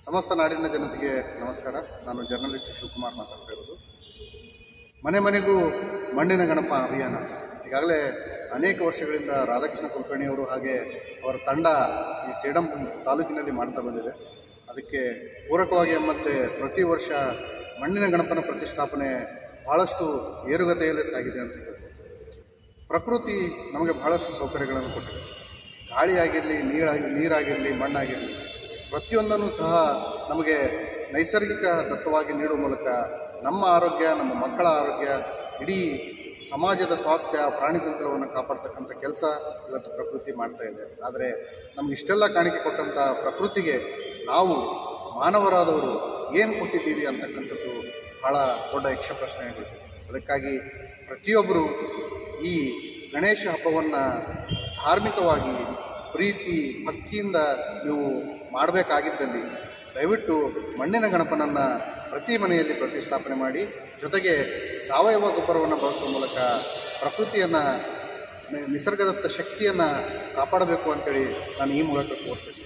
ಸಮಸ್ತ ನಾಡಿನ ಜನತೆಗೆ ನಮಸ್ಕಾರ ನಾನು ಜರ್ನಲಿಸ್ಟ್ ಶಿವಕುಮಾರ್ ಮಾತಾಡ್ತಾ ಇರೋದು ಮನೆ ಮನೆಗೂ ಮಣ್ಣಿನ ಗಣಪ ಅಭಿಯಾನ ಈಗಾಗಲೇ ಅನೇಕ ವರ್ಷಗಳಿಂದ ರಾಧಾಕೃಷ್ಣ ಕುಲಕರ್ಣಿಯವರು ಹಾಗೆ ಅವರ ತಂಡ ಈ ಸೇಡಂ ತಾಲೂಕಿನಲ್ಲಿ ಮಾಡ್ತಾ ಬಂದಿದೆ ಅದಕ್ಕೆ ಪೂರಕವಾಗಿ ಮತ್ತೆ ಪ್ರತಿ ವರ್ಷ ಮಣ್ಣಿನ ಗಣಪನ ಪ್ರತಿಷ್ಠಾಪನೆ ಬಹಳಷ್ಟು ಏರುಗತೆಯಲ್ಲೇ ಸಾಗಿದೆ ಅಂತ ಹೇಳ್ಬೋದು ಪ್ರಕೃತಿ ನಮಗೆ ಬಹಳಷ್ಟು ಸೌಕರ್ಯಗಳನ್ನು ಕೊಟ್ಟಿದೆ ಗಾಳಿಯಾಗಿರಲಿ ನೀರಾಗಿ ನೀರಾಗಿರಲಿ ಮಣ್ಣಾಗಿರಲಿ ಪ್ರತಿಯೊಂದನ್ನು ಸಹ ನಮಗೆ ನೈಸರ್ಗಿಕ ದತ್ತವಾಗಿ ನೀಡುವ ಮೂಲಕ ನಮ್ಮ ಆರೋಗ್ಯ ನಮ್ಮ ಮಕ್ಕಳ ಆರೋಗ್ಯ ಇಡೀ ಸಮಾಜದ ಸ್ವಾಸ್ಥ್ಯ ಪ್ರಾಣಿ ಸಂಕುಲವನ್ನು ಕಾಪಾಡ್ತಕ್ಕಂಥ ಕೆಲಸ ಇವತ್ತು ಪ್ರಕೃತಿ ಮಾಡ್ತಾ ಇದೆ ಆದರೆ ನಮ್ಗೆ ಇಷ್ಟೆಲ್ಲ ಕಾಣಿಕೆ ಕೊಟ್ಟಂಥ ಪ್ರಕೃತಿಗೆ ನಾವು ಮಾನವರಾದವರು ಏನು ಕೊಟ್ಟಿದ್ದೀವಿ ಅಂತಕ್ಕಂಥದ್ದು ಬಹಳ ದೊಡ್ಡ ಯಕ್ಷ ಪ್ರಶ್ನೆ ಆಗಿದೆ ಅದಕ್ಕಾಗಿ ಪ್ರತಿಯೊಬ್ಬರು ಈ ಗಣೇಶ ಹಬ್ಬವನ್ನು ಧಾರ್ಮಿಕವಾಗಿ ಪ್ರೀತಿ ಭಕ್ತಿಯಿಂದ ನೀವು ಮಾಡಬೇಕಾಗಿದ್ದಲ್ಲಿ ದಯವಿಟ್ಟು ಮಣ್ಣಿನ ಗಣಪನನ್ನು ಪ್ರತಿ ಮನೆಯಲ್ಲಿ ಪ್ರತಿಷ್ಠಾಪನೆ ಮಾಡಿ ಜೊತೆಗೆ ಸಾವಯವ ಗೊಬ್ಬರವನ್ನು ಬಳಸುವ ಮೂಲಕ ಪ್ರಕೃತಿಯನ್ನು ನಿ- ನಿಸರ್ಗದತ್ತ ಶಕ್ತಿಯನ್ನು ಕಾಪಾಡಬೇಕು ಅಂತೇಳಿ ನಾನು ಈ ಮೂಲಕ ಕೋರ್ತೇನೆ